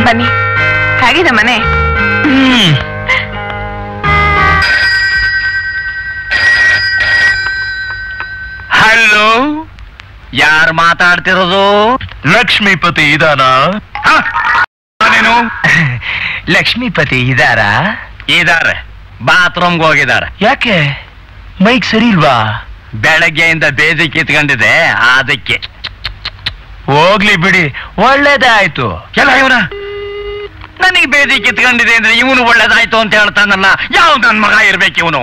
ಬನ್ನಿ ಹೇಗಿದೆ ಮನೆ ಹಲೋ ಯಾರು ಮಾತಾಡ್ತಿರೋದು ಲಕ್ಷ್ಮೀಪತಿ ಇದಾನ ನೀನು ಲಕ್ಷ್ಮೀಪತಿ ಇದಾರಾ ಇದಾರೆ ಬಾತ್ರೂಮ್ಗೆ ಹೋಗಿದ್ದಾರೆ ಯಾಕೆ ಮೈಕ್ ಸರಿ ಇಲ್ವಾ ಬೆಳಗ್ಗೆಯಿಂದ ಬೇದಿ ಕಿತ್ಕೊಂಡಿದೆ ಅದಕ್ಕೆ ಹೋಗ್ಲಿ ಬಿಡಿ ಒಳ್ಳೇದೇ ಆಯ್ತು ಎಲ್ಲ ಇವನ ನನಗೆ ಬೇದಿ ಕಿತ್ಕೊಂಡಿದೆ ಅಂದ್ರೆ ಇವನು ಒಳ್ಳೇದಾಯ್ತು ಅಂತ ಹೇಳ್ತಾನಲ್ಲ ಯಾವ ನನ್ ಮಗ ಇರ್ಬೇಕು ಇವನು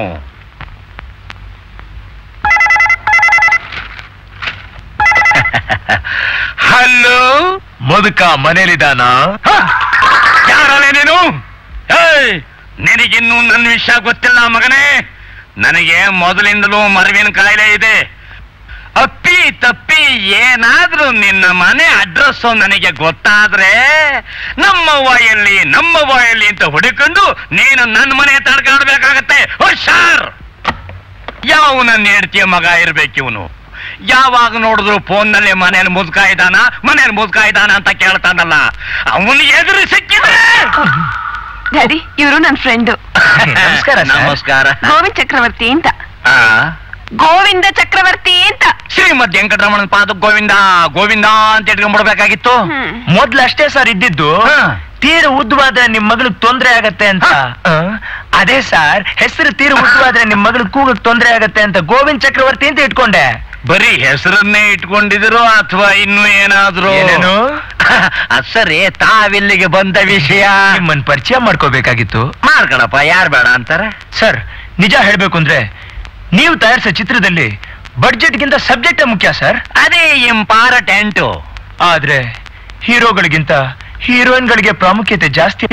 ಹಲೋ ಮುದುಕ ಮನೇಲಿದಾನ ಯಾರಲ್ಲ ನೀನು ಏಯ್ ನಿನಗಿನ್ನೂ ನನ್ನ ವಿಷಯ ಗೊತ್ತಿಲ್ಲ ಮಗನೇ ನನಗೆ ಮೊದಲಿಂದಲೂ ಮರವಿನ ಕಾಯಿಲೆ ಇದೆ ಅಪ್ಪಿ ತಪ್ಪಿ ಏನಾದ್ರೂ ನಿನ್ನ ಮನೆ ಅಡ್ರೆಸ್ ನನಗೆ ಗೊತ್ತಾದ್ರೆ ನಮ್ಮವ್ವ ಎಲ್ಲಿ ನಮ್ಮವ್ವ ಎಲ್ಲಿ ಅಂತ ಹುಡುಕೊಂಡು ನೀನು ನನ್ನ ಮನೆ ತಡ್ಕೊಳ್ಬೇಕಾಗತ್ತೆ ಹುಷಾರ್ ಯಾವ ನನ್ನ ಹೆಂಡತಿಯ ಮಗ ಇರ್ಬೇಕು ಇವನು ಯಾವಾಗ ನೋಡಿದ್ರು ಫೋನ್ನಲ್ಲಿ ಮನೇಲಿ ಮುದ್ಕ ಇದ್ದಾನ ಮನೇಲಿ ಮುದ್ಕ ಇದ್ದಾನ ಅಂತ ಕೇಳ್ತಾನಲ್ಲ ಅವನು ಎದುರು ಸಿಕ್ಕಿದ್ರೆ ಡ್ಯಾಡಿ ಇವರು ನನ್ನ ಫ್ರೆಂಡು ನಮಸ್ಕಾರ, ಸರ್. ನಮಸ್ಕಾರ ಗೋವಿಂದ್ ಚಕ್ರವರ್ತಿ ಅಂತ ಆ, ಗೋವಿಂದ ಚಕ್ರವರ್ತಿ ಅಂತ ಶ್ರೀಮದ್ ವೆಂಕಟರಮಣನ ಪಾದ ಗೋವಿಂದ ಗೋವಿಂದ ಅಂತ ಇಟ್ಕೊಂಡ್ಬಿಡ್ಬೇಕಾಗಿತ್ತು ಹ್ಮ್. ಮೊದ್ಲು ಅಷ್ಟೇ ಸರ್ ಇದ್ದಿದ್ದು ಹಾ. ತೀರ ಉದ್ದವಾದ್ರೆ ನಿಮ್ ಮಗಳಿಗೆ ತೊಂದ್ರೆ ಆಗತ್ತೆ ಅಂತ ಆ, ಅದೇ ಸರ್ ಹೆಸರು ತೀರ ಉದ್ದವಾದ್ರೆ ನಿಮ್ ಮಗಳಿಗೆ ಕೂಗಕ್ ತೊಂದ್ರೆ ಆಗತ್ತೆ ಅಂತ ಗೋವಿಂದ್ ಚಕ್ರವರ್ತಿ ಅಂತ ಇಟ್ಕೊಂಡೆ ಬರೀ ಹೆಸರನ್ನೇ ಇಟ್ಕೊಂಡಿದ್ರು ಅಥವಾ ಇನ್ನು ಏನಾದ್ರು ಏನೇನು? ಅದ್ ಸರಿ ತಾವಿಲ್ಲಿಗೆ ಬಂದ ವಿಷಯ ನಿಮ್ಮನ್ ಪರಿಚಯ ಮಾಡ್ಕೋಬೇಕಾಗಿತ್ತು ಮಾಡ್ಕೊಳಪ್ಪ ಯಾರು ಬೇಡ ಅಂತಾರೆ ಸರ್ ನಿಜ ಹೇಳ್ಬೇಕು ಅಂದ್ರೆ ನೀವು ತಯಾರಿಸೋ ಚಿತ್ರದಲ್ಲಿ ಬಡ್ಜೆಟ್ಗಿಂತ ಸಬ್ಜೆಕ್ಟ್ ಮುಖ್ಯ ಸರ್ ಅದೇ ಇಂಪಾರ್ಟೆಂಟು ಆದ್ರೆ ಹೀರೋಗಳಿಗಿಂತ ಹೀರೋಯಿನ್ಗಳಿಗೆ ಪ್ರಾಮುಖ್ಯತೆ ಜಾಸ್ತಿ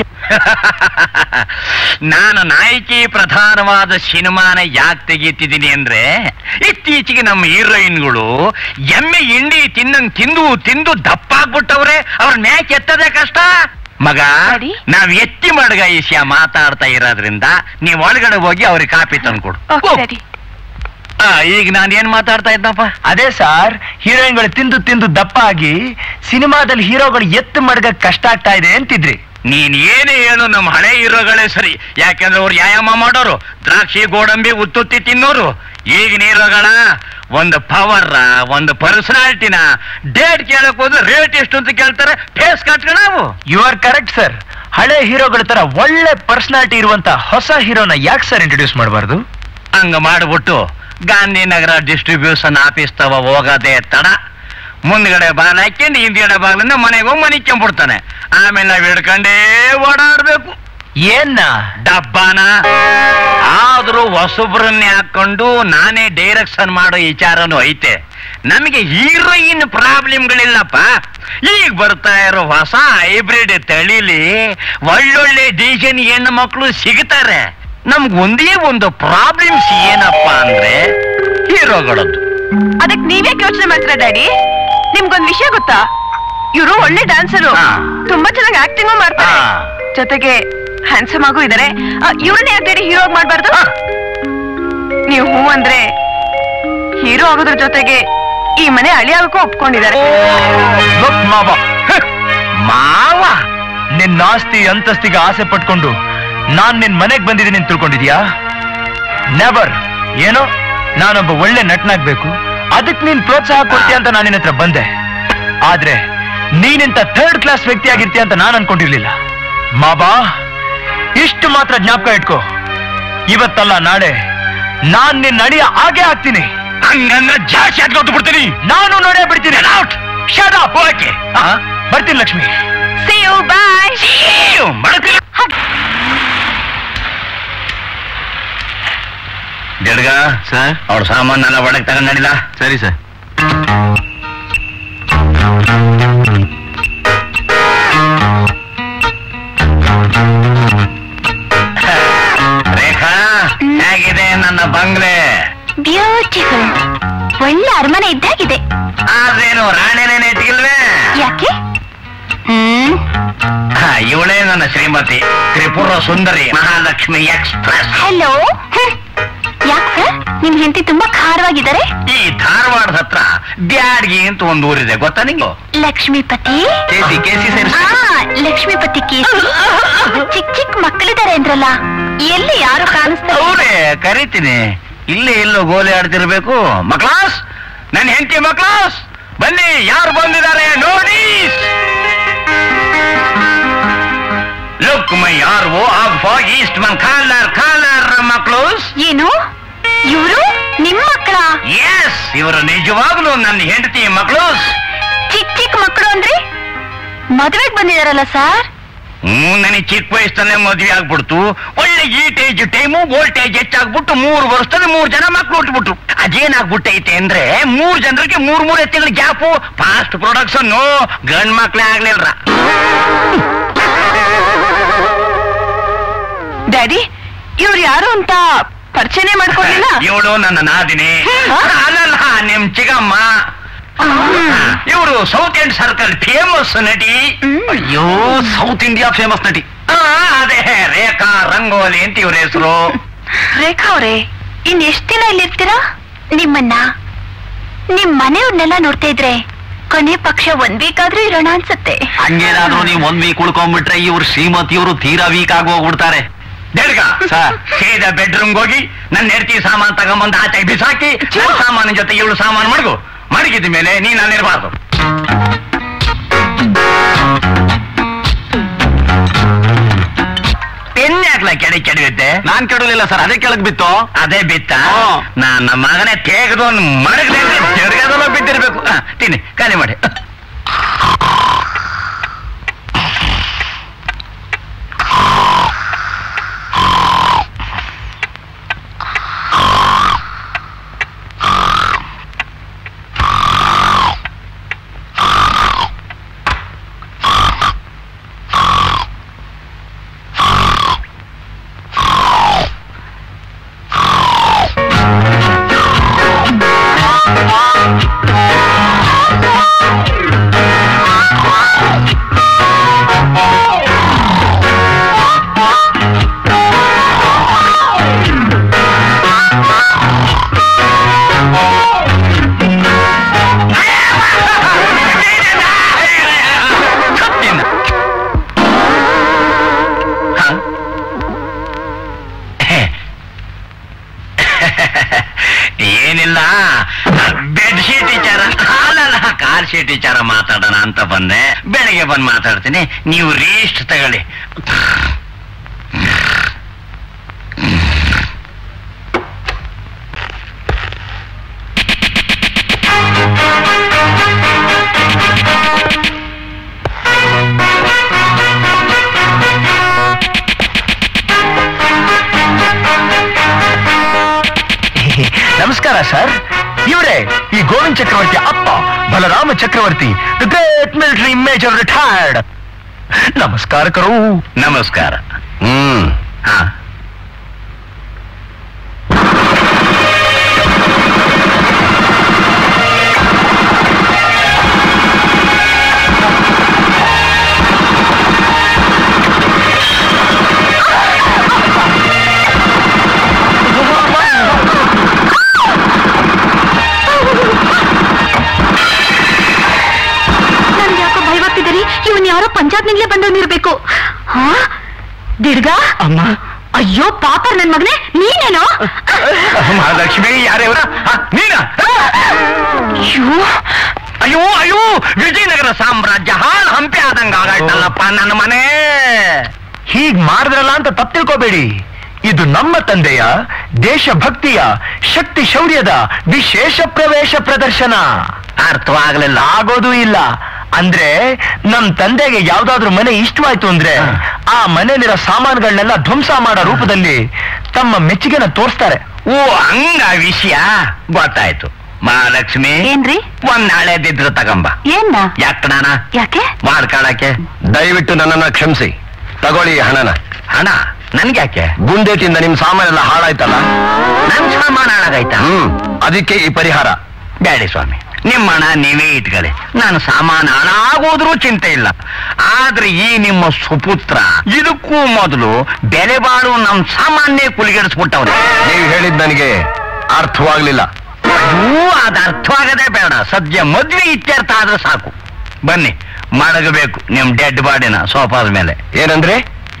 ನಾನು ನಾಯಕಿ ಪ್ರಧಾನವಾದ ಸಿನಿಮಾನ ಯಾಕೆ ತೆಗೀತಿದ್ದೀನಿ ಅಂದ್ರೆ ಇತ್ತೀಚೆಗೆ ನಮ್ಮ ಹೀರೋಯಿನ್ಗಳು ಎಮ್ಮೆ ಇಂಡಿ ತಿನ್ನಂಗ್ ತಿಂದು ತಿಂದು ದಪ್ಪಾಗ್ಬಿಟ್ಟವ್ರೆ ಅವ್ರ ಮ್ಯಾಕ್ ಎತ್ತದೇ ಕಷ್ಟ ಮಗ ಡ್ಯಾಡಿ? ನಾವ್ ಎತ್ತಿ ಮಡ್ಗ ವಿಷಯ ಮಾತಾಡ್ತಾ ಇರೋದ್ರಿಂದ ನೀವ್ ಒಳಗಡೆ ಹೋಗಿ ಅವ್ರಿಗೆ ಕಾಪಿ ತಂದ್ಕೊಡು ಓಕೆ ಡ್ಯಾಡಿ ಆ, ಈಗ ನಾನು ಏನ್ ಮಾತಾಡ್ತಾ ಇದ್ದಪ್ಪ ಅದೇ ಸರ್ ಹೀರೋಯಿನ್ಗಳು ತಿಂದು ತಿಂದು ದಪ್ಪ ಆಗಿ ಸಿನಿಮಾದಲ್ಲಿ ಹೀರೋಗಳು ಎತ್ತು ಮಡ್ಗ ಕಷ್ಟ ಆಗ್ತಾ ಇದೆ ಅಂತಿದ್ರಿ ನೀನ್ ಏನೇ ಹೇಳು ನಮ್ಮ ಹಳೆ ಹೀರೋಗಳೇ ಸರಿ ಯಾಕಂದ್ರೆ ಅವ್ರು ವ್ಯಾಯಾಮ ಮಾಡೋರು ದ್ರಾಕ್ಷಿ ಗೋಡಂಬಿ ಉತ್ತುತ್ತಿ ತಿನ್ನೋರು ಈಗಿನ ಹೀರೋಗಳ ಒಂದು ಪವರ್ ಒಂದು ಪರ್ಸನಾಲಿಟಿನ ಡೇಟ್ ಕೇಳಕ್ ಹೋದ್ರೆ ರೇಟ್ ಎಷ್ಟು ಅಂತ ಕೇಳ್ತಾರೆ ಫೇಸ್ ಕಟ್ಕೊಂಡು ನಾವು ಯು ಆರ್ ಕರೆಕ್ಟ್ ಸರ್ ಹಳೆ ಹೀರೋಗಳ ತರ ಒಳ್ಳೆ ಪರ್ಸನಾಲಿಟಿ ಇರುವಂತ ಹೊಸ ಹೀರೋನ ಯಾಕೆ ಸರ್ ಇಂಟ್ರೊಡ್ಯೂಸ್ ಮಾಡಬಾರ್ದು ಹಂಗ ಮಾಡ್ಬಿಟ್ಟು ಗಾಂಧಿನಗರ ಡಿಸ್ಟ್ರಿಬ್ಯೂಷನ್ ಆಫೀಸ್ ತವ ಹೋಗೋದೇ ತಡ ಮುಂದ್ಗಡೆ ಬಾಗಿಲು ಹಾಕ್ಯಂಡು ಹಿಂದ್ಗಡೆ ಬಾಗಿಲಿಂದ ಮನೆಗೆ ಹೋಗಿ ಮನಿಕೊಂಡ್ಬಿಡ್ತಾನೆ ಆಮೇಲೆ ನಾವ್ ಹಿಡ್ಕಂಡೇ ಓಡಾಡ್ಬೇಕು ಏನ್ನ ಡಬ್ಬಾನ ಆದ್ರೂ ಹೊಸಬ್ರನ್ನೇ ಹಾಕೊಂಡು ನಾನೇ ಡೈರೆಕ್ಷನ್ ಮಾಡೋ ವಿಚಾರನೂ ಐತೆ ನಮಗೆ ಹೀರೋಯಿನ್ ಪ್ರಾಬ್ಲಮ್ಗಳಿಲ್ಲಪ್ಪ ಈಗ ಬರ್ತಾ ಇರೋ ಹೊಸ ಹೈಬ್ರಿಡ್ ತಳಿಲಿ ಒಳ್ಳೊಳ್ಳೆ ಡಿಸೈನ್ ಹೆಣ್ಣು ಮಕ್ಕಳು ಸಿಗ್ತಾರೆ ನಮ್ಗೆ ಒಂದೇ ಒಂದು ಪ್ರಾಬ್ಲಮ್ಸ್ ಏನಪ್ಪ ಅಂದ್ರೆ ಹೀರೋಗಳದ್ದು ಅದಕ್ ನೀವ್ಯಾಕೆ ಯೋಚನೆ ಮಾಡ್ತೀರಾ ಡ್ಯಾಡಿ ನಿಮ್ಗೊಂದ್ ವಿಷಯ ಗೊತ್ತಾ ಇವರು ಒಳ್ಳೆ ಡ್ಯಾನ್ಸರು ಹಾ. ತುಂಬಾ ಚೆನ್ನಾಗಿ ಆಕ್ಟಿಂಗ್ ಮಾಡ್ತಾರೆ ಹಾ. ಜೊತೆಗೆ ಹ್ಯಾಂಡ್ಸಮ್ ಆಗೂ ಇದಾರೆ ಇವ್ರನ್ನೇ ಯಾಕೆ ಡ್ಯಾಡಿ ಹೀರೋ ಮಾಡ್ಬಾರ್ದು ನೀವು ಹೂ ಅಂದ್ರೆ ಹೀರೋ ಆಗೋದ್ರ ಜೊತೆಗೆ ಈ ಮನೆ ಅಳಿ ಆಗೋಕ್ಕೂ ಒಪ್ಕೊಂಡಿದ್ದಾರೆ Look, ಮಾವ ಮಾವ ನಿನ್ನ ಆಸ್ತಿ ಅಂತಸ್ತಿಗೆ ಆಸೆ ಪಟ್ಕೊಂಡು ನಾನ್ ನಿನ್ ಮನೆಗ್ ಬಂದಿದ್ದೀನಿ ಅಂತ ತಿಳ್ಕೊಂಡಿದ್ಯಾ ನೆವರ್ ಏನೋ ನಾನೊಬ್ಬ ಒಳ್ಳೆ ನಟನಾಗ್ಬೇಕು ಅದಕ್ ನೀನ್ ಪ್ರೋತ್ಸಾಹ ಕೊಡ್ತೀಯ ಅಂತ ನಾನು ನಿನ್ನ ಹತ್ರ ಬಂದೆ ಆದ್ರೆ ನೀನಿಂತ ಥರ್ಡ್ ಕ್ಲಾಸ್ ವ್ಯಕ್ತಿ ಆಗಿರ್ತೀಯ ಅಂತ ನಾನು ಅನ್ಕೊಂಡಿರ್ಲಿಲ್ಲ ಮಾಬಾ ಇಷ್ಟು ಮಾತ್ರ ಜ್ಞಾಪಕ ಇಟ್ಕೋ ಇವತ್ತಲ್ಲ ನಾಳೆ ನಾನ್ ನಿನ್ನ ಅಡಿಯ ಹಾಗೆ ಆಗ್ತೀನಿ ಹಂಗಂದ್ರೆ ಜಾಸ್ತಿ ಅದ್ಕೊಟ್ಟು ಬಿಡ್ತೀನಿ ನಾನು ನೋಡೇ ಬಿಡ್ತೀನಿ ಔಟ್ Shut up. ಓಕೆ ಆ, ಬರ್ತೀನಿ ಲಕ್ಷ್ಮಿ ಸಿ ಯು ಬಾಯ್ ಮಾಡ್ತೀನಿ ಜಡ್ಗ ಸರ್ ಅವ್ರ ಸಾಮಾನೆಲ್ಲ ಒಳಗೆ ತಗೊಂಡ್ ನಡಿಲ್ಲ ಸರಿ ಸರ್ ರೇಖಾ ಹೇಗಿದೆ ನನ್ನ ಬಂಗ್ಲೆ ಬ್ಯೂಟಿಫುಲ್ ಒಳ್ಳೆ ಅರಮನೆ ಇದ್ದಾಗಿದೆ ಆದ್ರೇನು ರಾಣಿನೇ ಇಟ್ಗಿಲ್ವೇ ಯಾಕೆ ಹ್ಮ್ ಇವಳೇ ನನ್ನ ಶ್ರೀಮತಿ ತ್ರಿಪುರ ಸುಂದರಿ ಮಹಾಲಕ್ಷ್ಮಿ ಎಕ್ಸ್ಪ್ರೆಸ್ ಹಲೋ ಯಾಕೆ ನಿಮ್ ಹೆಂಡತಿ ತುಂಬಾ ಖಾರವಾಗಿದ್ದಾರೆ ಈ ಧಾರವಾಡದ ಹತ್ರ ಬ್ಯಾಡ್ಗಿ ಅಂತ ಒಂದು ಊರಿದೆ ಗೊತ್ತಾ ನಿಂಗು ಲಕ್ಷ್ಮೀಪತಿ ಕೇಸಿ ಕೇಸಿ ಸೇರಿಸಿ ಆ ಲಕ್ಷ್ಮೀಪತಿ ಬಂದಿದ್ರಲ್ಲ ಎಲ್ಲಿ ಯಾರು ಕಾಣಿಸ್ತಾ ಅವರೇ ಕರಿತೀನಿ ಇಲ್ಲೇ ಎಲ್ಲೋ ಗೋಲಿ ಆಡ್ತಿರ್ಬೇಕು ಮಕ್ಳಾಸ್ ನನ್ನ ಹೆಂಡತಿ ಮಕ್ಳಾಸ್ ಬನ್ನಿ ಯಾರು ಬಂದಿದ್ದಾರೆ ನೋಡಿ ಲುಕ್ ಮೈ ಯಾರು ಆಗ್ ಫಾಗ್ ಈಸ್ಟ್ ಮನ್ ಕಾಲರ್ ಕಾಲರ್ ಮಕ್ಳೂಸ್ ಏನು ಇವರು ನಿಮ್ಮ ಮಕ್ಕಳ ಎಸ್ ಇವರು ನಿಜವಾಗ್ಲೂ ನನ್ನ ಹೆಂಡತಿ ಮಕ್ಳೂಸ್ ಚಿಕ್ಕ ಚಿಕ್ಕ ಮಕ್ಕಳು ಅಂದ್ರೆ ಮದ್ವೆಗ್ ಬಂದಿದಾರಲ್ಲ ಸರ್ ಹ್ಮ್ ನನಗೆ ಚಿಕ್ಕ ವಯಸ್ಸಲ್ಲೇ ಮದ್ವೆ ಆಗ್ಬಿಡ್ತು ಒಳ್ಳೆ ಈಟೇಜ್ ಟೈಮು ವೋಲ್ಟೇಜ್ ಹೆಚ್ಚಾಗ್ಬಿಟ್ಟು ಮೂರು ವರ್ಷದಲ್ಲಿ ಮೂರು ಜನ ಮಕ್ಳು ಹುಟ್ಬಿಟ್ರು ಅದೇನಾಗ್ಬಿಟ್ಟೈತೆ ಅಂದ್ರೆ ಮೂರ್ ಜನರಿಗೆ ಮೂರ್ ಮೂರ್ ಎತ್ತಿಗಳ ಗ್ಯಾಪು ಫಾಸ್ಟ್ ಪ್ರೊಡಕ್ಷನ್ ಗಂಡ್ ಮಕ್ಳೇ ಆಗ್ಲಿಲ್ರ ಡ್ಯಾಡಿ ಇವ್ರು ಯಾರು ಅಂತ ಪರಿಚಯನೇ ಮಾಡ್ಕೊಂಡಿಲ್ಲ ಇವಳು ನನ್ನ ನಾದಿನಿ ಹಾ? ಅಲ್ಲಲ್ಲ ನಿಮ್ ಚಿಗಮ್ಮ ಇವರು ಸೌತ್ ಇಂಡ್ ಸರ್ಕಲ್ ಫೇಮಸ್ ನಟಿ ಹ್ಮ್. ಅಯ್ಯೋ ಸೌತ್ ಇಂಡಿಯಾ ಫೇಮಸ್ ನಟಿ ಆ, ಅದೇ ರೇಖಾ ರಂಗೋಲಿ ಅಂತ ಇವ್ರ ಹೆಸರು ರೇಖಾ ಅವ್ರೆ ಇನ್ ಎಷ್ಟ್ ದಿನ ಇಲ್ಲಿರ್ತೀರಾ ನಿಮ್ಮನ್ನ ನಿಮ್ ಮನೆಯವ್ರನ್ನೆಲ್ಲ ನೋಡ್ತಾ ಇದ್ರೆ ಕೊನೆ ಪಕ್ಷ ಒಂದ್ ವೀಕ್ ಆದ್ರೂ ಇರೋಣ ಅನ್ಸುತ್ತೆ ಹಂಗೇನಾದ್ರೂ ನೀವು ಒಂದ್ ವೀಕ್ ಉಳ್ಕೊಂಡ್ಬಿಟ್ರೆ ಇವ್ರು ಶ್ರೀಮತಿ ಇವರು ತೀರಾ ವೀಕ್ ಆಗಿ ಹೋಗ್ಬಿಡ್ತಾರೆ ದೇಡ್ಗ ಸರ್. ಸೀದಾ ಬೆಡ್ರೂಮ್ ಹೋಗಿ ನನ್ನ ಹೆಂಡತಿ ಸಾಮಾನು ತಗೊಂಬಂದು ಆಚೆ ಬಿಸಾಕಿ ನನ್ನ ಸಾಮಾನಿನ ಜೊತೆ ಇವಳು ಸಾಮಾನು ಮಡಗು ಮಡಗಿದ ಮೇಲೆ ನೀನ್ ಅಲ್ಲಿರ್ಬಾರ್ದು ಪೆನ್ ಯಾಕ್ಲ ಕೆಡೆ ಕೆಡವಿದ್ದೆ ನಾನ್ ಕೆಡಲಿಲ್ಲ ಸರ್ ಅದೇ ಕೆಳಗ್ ಬಿತ್ತು ಅದೇ ಬಿತ್ತ ಹಾ. ನನ್ನ ಮಗನೇ ತೆಗೆದು ಮಡಗದೆ ಜರ್ಗದಲ್ಲ ಬಿದ್ದಿರ್ಬೇಕು ಆ, ತಿನ್ನಿ ಖಾಲಿ ಮಾಡಿ ಸತ್ಯನ. ಹ? ಏನಿಲ್ಲ ಬೆಡ್ ಶೀಟ್ ವಿಚಾರ ಅಲ್ಲಲ್ಲ ಕಾರ್ ಶೀಟ್ ವಿಚಾರ ಮಾತಾಡೋಣ ಅಂತ ಬಂದೆ ಬೆಳಿಗ್ಗೆ ಬಂದು ಮಾತಾಡ್ತೀನಿ ನೀವು ರೀಸ್ಟ್ ತಗೊಳ್ಳಿ ನಮಸ್ಕಾರ ಸರ್ ಇವರೇ ಈ ಗೋವಿಂದ್ ಚಕ್ರವರ್ತಿ ಅಪ್ಪ Balarama Chakravarti the great military major retired ನಮಸ್ಕಾರ ಕರು ನಮಸ್ಕಾರ ಹ್ಮ್ ಹಾ ನನ್ಗೆ ಯಾಕೋ ಭಯವಾಗ್ತಿದ್ದೀರಿ ಇವನ್ ಯಾರೋ ಪಂಜಾಬ್ನಿಂದಲೇ ಬಂದವನಿರ್ಬೇಕು ಹಾ ದಿಡ್ಗ ಅಮ್ಮ ಅಯ್ಯೋ ಪಾಪ ನನ್ ಮಗನೇ ನೀನೇನೋ ಮಹಾಲಕ್ಷ್ಮಿ ಯಾರೇವ್ರ ನೀನ ಅಯ್ಯೋ ಅಯ್ಯೋ ಅಯ್ಯೋ ವಿಜಯನಗರ ಸಾಮ್ರಾಜ್ಯ ಹಾಳು ಹಂಪಿ ಆದಂಗ ಆಗಾಯ್ತಲ್ಲಪ್ಪ ನನ್ನ ಮನೆ ಹೀಗ್ ಮಾಡಿದ್ರಲ್ಲ ಅಂತ ತಪ್ಪು ತಿಳ್ಕೋಬೇಡಿ ಇದು ನಮ್ಮ ತಂದೆಯ ದೇಶಭಕ್ತಿಯ ಶಕ್ತಿ ಶೌರ್ಯದ ವಿಶೇಷ ಪ್ರವೇಶ ಪ್ರದರ್ಶನ ಅರ್ಥವಾಗ್ಲಿಲ್ಲ ಆಗೋದು ಇಲ್ಲ ಅಂದ್ರೆ ನಮ್ ತಂದೆಗೆ ಯಾವ್ದಾದ್ರು ಮನೆ ಇಷ್ಟವಾಯ್ತು ಅಂದ್ರೆ ಹ. ಆ ಮನೆಯಲ್ಲಿರೋ ಸಾಮಾನುಗಳನ್ನೆಲ್ಲ ಧ್ವಂಸ ಮಾಡೋ ರೂಪದಲ್ಲಿ ತಮ್ಮ ಮೆಚ್ಚುಗೆನ ತೋರಿಸ್ತಾರೆ ಓ ಹಂಗ ವಿಷಯ ಗೊತ್ತಾಯ್ತು ಮಹಾಲಕ್ಷ್ಮಿ ಏನ್ರಿ ಒಂದ್ ನಾಳೆದಿದ್ರು ತಗಂಬ ಏನ್ನ ಯಾಕಣಾನ ಯಾಕೆ ಮಾಡ್ಕೊಳಕ್ಕೆ ದಯವಿಟ್ಟು ನನ್ನನ್ನ ಕ್ಷಮಿಸಿ ತಗೊಳ್ಳಿ ಹಣನ ಹಣ ನನ್ಗ್ಯಾಕೆ ಗುಂಡೇಟಿಂದ ನಿಮ್ ಸಾಮಾನೆಲ್ಲ ಹಾಳಾಯ್ತಲ್ಲ ನನ್ ಸಾಮಾನ ಹಾಳಾಗೈತಾ ಹ್ಮ್ ಅದಕ್ಕೆ ಈ ಪರಿಹಾರ ಬ್ಯಾಡಿ ಸ್ವಾಮಿ ನಿಮ್ಮ ಹಣ ನೀವೇ ಇಟ್ಕೊಳ್ಳಿ ನಾನು ಸಾಮಾನು ಹಾಳಾಗೋದ್ರೂ ಚಿಂತೆ ಇಲ್ಲ ಆದ್ರೆ ಈ ನಿಮ್ಮ ಸುಪುತ್ರ ಇದಕ್ಕೂ ಮೊದಲು ಬೆಲೆ ಬಾಳು ನಮ್ ಸಾಮಾನ್ಯ ಕುಲಿಗೆಡಿಸ್ಬಿಟ್ಟವ್ರೆ ನೀವು ಹೇಳಿದ್ ನನಗೆ ಅರ್ಥವಾಗ್ಲಿಲ್ಲ ಅಯ್ಯೋ ಅದು ಅರ್ಥವಾಗದೇ ಬೇಡ ಸದ್ಯ ಮದ್ವೆ ಇತ್ಯರ್ಥ ಆದ್ರೆ ಸಾಕು ಬನ್ನಿ ಮಡಗಬೇಕು ನಿಮ್ ಡೆಡ್ ಬಾಡಿನ ಸೋಫಾದ ಮೇಲೆ ಏನಂದ್ರೆ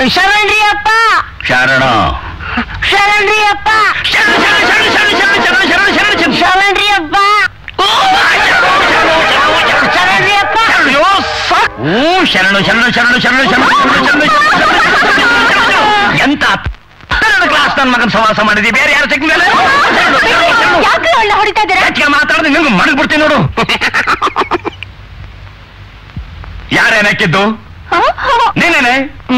ಶರಣ್ರಿ ಅಪ್ಪ ಶರಣ ಶರಣ್ರಿ ಅಪ್ಪ ಶರಣ್ರಿ ಅಪ್ಪ ಶರಣ್ರಿ ಅಪ್ಪ ಓ ಶರಣು ಶರಣು ಶರಣು ಶರಣು ಶರಣು ಶರಣು ಶರಣು ಎಂತ ಹತ್ತರದ ಕ್ಲಾಸ್ ನನ್ನ ಮಗನ ಸವಾಸ ಮಾಡಿದಿ ಬೇರೆ ಯಾರು ಸಿಕ್ಕ ಮೇಲೆ ಯಾಕೆ ಒಳ್ಳೆ ಹೊಡಿತಾ ಇದ್ದೀರಾ ಹೆಚ್ಚಿಗೆ ಮಾತಾಡಿದ್ರೆ ನಿಮ್ಗೆ ಮಡಗ್ಬಿಡ್ತೀನಿ ನೋಡು ಯಾರೇನಕ್ಕಿದ್ದು ನೀನೇನೆ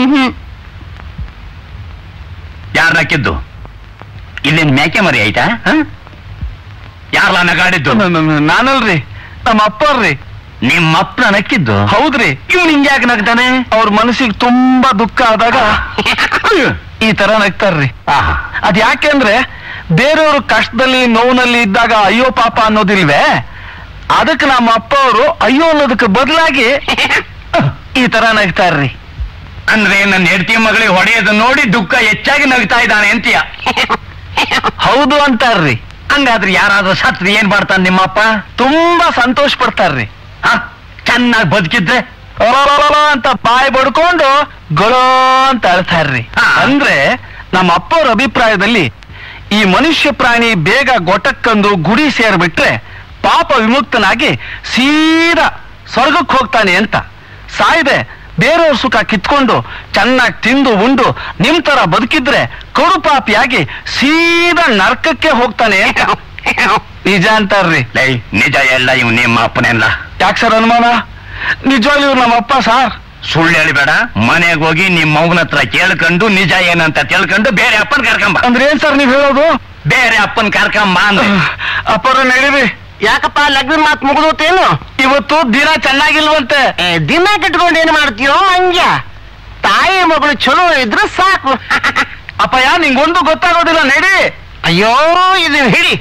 ಯಾರು ನಕ್ಕಿದ್ದು ಇಲ್ಲಿಂದ ಮೇಕೆ ಮರಿ ಆಯ್ತಾ ಯಾರ್ಲ ನಗಾಡಿದ್ದು ನಾನಲ್ರಿ ನಮ್ಮ ಅಪ್ಪರ್ರಿ ನಿಮ್ಮ ಅಪ್ಪನ ನಕ್ಕಿದ್ದು ಹೌದ್ರಿ ಇವ್ನು ಹಿಂಗ್ಯಾಕೆ ನಗ್ತಾನೆ ಅವ್ರ ಮನಸ್ಸಿಗೆ ತುಂಬಾ ದುಃಖ ಆದಾಗ ಈ ತರ ನಗ್ತಾರ್ರಿ ಆಹಾ. ಅದ್ ಯಾಕೆಂದ್ರೆ ಬೇರೆಯವರು ಕಷ್ಟದಲ್ಲಿ ನೋವಿನಲ್ಲಿ ಇದ್ದಾಗ ಅಯ್ಯೋ ಪಾಪ ಅನ್ನೋದಿಲ್ವೇ ಅದಕ್ಕೆ ನಮ್ಮ ಅಪ್ಪ ಅವರು ಅಯ್ಯೋ ಅನ್ನೋದಕ್ಕೆ ಬದಲಾಗಿ ಈ ತರ ನಗ್ತಾರ್ರಿ ಅಂದ್ರೆ ನನ್ನ ಹೆಂಡತಿ ಮಗಳಿಗೆ ಹೊಡೆಯೋದು ನೋಡಿ ದುಃಖ ಹೆಚ್ಚಾಗಿ ನಗ್ತಾ ಇದ್ದಾನೆ ಅಂತೀಯ ಹೌದು ಅಂತಾರ್ರಿ ಹಂಗಾದ್ರೆ ಯಾರಾದ್ರೂ ಸತ್ರಿ ಏನ್ ಮಾಡ್ತಾನೆ ನಿಮ್ಮಪ್ಪ ತುಂಬಾ ಸಂತೋಷ ಪಡ್ತಾರ್ರಿ ಹ? ಚೆನ್ನಾಗಿ ಬದುಕಿದ್ರೆ ಅಲಲಲಲ ಅಂತ ಬಾಯಿ ಬಡ್ಕೊಂಡು ಗೊಳೋ ಅಂತ ಅಳ್ತಾರ್ರಿ ಹಾ. ಅಂದ್ರೆ ನಮ್ಮ ಅಪ್ಪವ್ರ ಅಭಿಪ್ರಾಯದಲ್ಲಿ ಈ ಮನುಷ್ಯ ಪ್ರಾಣಿ ಬೇಗ ಗೊಟಕ್ಕಂದು ಗುಡಿ ಸೇರ್ಬಿಟ್ರೆ ಪಾಪ ವಿಮುಕ್ತನಾಗಿ ಸೀದಾ ಸ್ವರ್ಗಕ್ಕೆ ಹೋಗ್ತಾನೆ ಅಂತ ಸಾಯ್ದೆ ಬೇರೆಯವ್ರ ಸುಖ ಕಿತ್ಕೊಂಡು ಚೆನ್ನಾಗಿ ತಿಂದು ಉಂಡು ನಿಮ್ ತರ ಬದುಕಿದ್ರೆ ಕಡು ಪಾಪಿಯಾಗಿ ಸೀದಾ ನರ್ಕಕ್ಕೆ ಹೋಗ್ತಾನೆ ಅಂತ ನಿಜ ಅಂತಾರ್ರಿ ಲೈ ನಿಜ ಎಲ್ಲ ಇವ್ ನಿಮ್ಮ ಅಪ್ಪನೆಲ್ಲ ಯಾಕೆ ಸರ್ ಅನುಮಾನ ನಿಜವಾಗ್ಲೂ ಇವ್ರು ನಮ್ಮ ಅಪ್ಪ ಸಾರ್ ಸುಳ್ಳು ಹೇಳಿಬೇಡ ಮನೆಗೆ ಹೋಗಿ ನಿಮ್ಮ ಮಗನ ಹತ್ರ ಕೇಳ್ಕೊಂಡು ನಿಜ ಏನಂತ ತಿಳ್ಕೊಂಡು ಬೇರೆ ಅಪ್ಪನ್ ಕರ್ಕೊಂಬ ಅಂದ್ರೆ ಏನ್ ಸರ್ ನೀವ್ ಹೇಳೋದು ಬೇರೆ ಅಪ್ಪನ್ ಕರ್ಕೊಂಬ ಅಂದ್ರೆ ಅಪ್ಪರ ನಡೀರಿ ಯಾಕಪ್ಪ ಲಗ್ನ ಮಾತು ಮುಗಿದೋತೇನು ಇವತ್ತು ದಿನ ಚೆನ್ನಾಗಿಲ್ವಂತೆ ದಿನ ಕಟ್ಕೊಂಡು ಏನ್ ಮಾಡ್ತೀಯೋ ಮಂಗ್ಯ ತಾಯಿ ಮಗಳು ಚಲೋ ಇದ್ರೆ ಸಾಕು ಅಪ್ಪಯ್ಯ ನಿಂಗೊಂದು ಗೊತ್ತಾಗೋದಿಲ್ಲ ನಡಿ ಅಯ್ಯೋ ಇದು ಹಿಡಿ